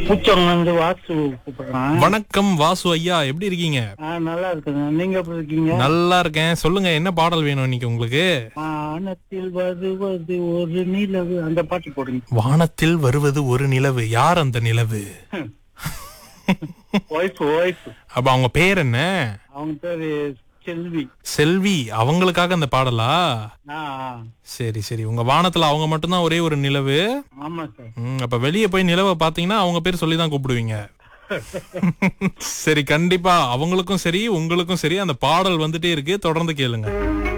பூச்சவங்க வந்து வாசு கூப்பிடுறேன் வணக்கம் வாசு ஐயா எப்படி இருக்கீங்க ஆ நல்லா இருக்குங்க நீங்க எப்படி இருக்கீங்க நல்லா இருக்கேன் சொல்லுங்க என்ன பாடல் வேணும் இன்னைக்கு உங்களுக்கு வானத்தில் வருவது ஒரு நிலவு அந்த பாட்டு போடுங்க வானத்தில் வருவது ஒரு நிலவு யார் அந்த நிலவு ஒய்ஃப் ஒய்ஃப் அப்ப அவங்க பேர் என்ன அவங்க பேரு செல்வி செல்வி அவங்களுக்காக அந்த பாடலா ஆ ஆ. சரி சரி உங்க வானத்துல அவங்க மட்டும்தான் ஒரே ஒரு நிலவு ஆமா சார் ம், அப்ப வெளியே போய் நிலவை பாத்தீங்கன்னா அவங்க பேர் சொல்லி தான் கூப்பிடுவீங்க சரி கண்டிப்பா அவங்களுக்கும் சரி உங்களுக்கும் சரி அந்த பாடல் வந்துட்டே இருக்கு தொடர்ந்து கேளுங்க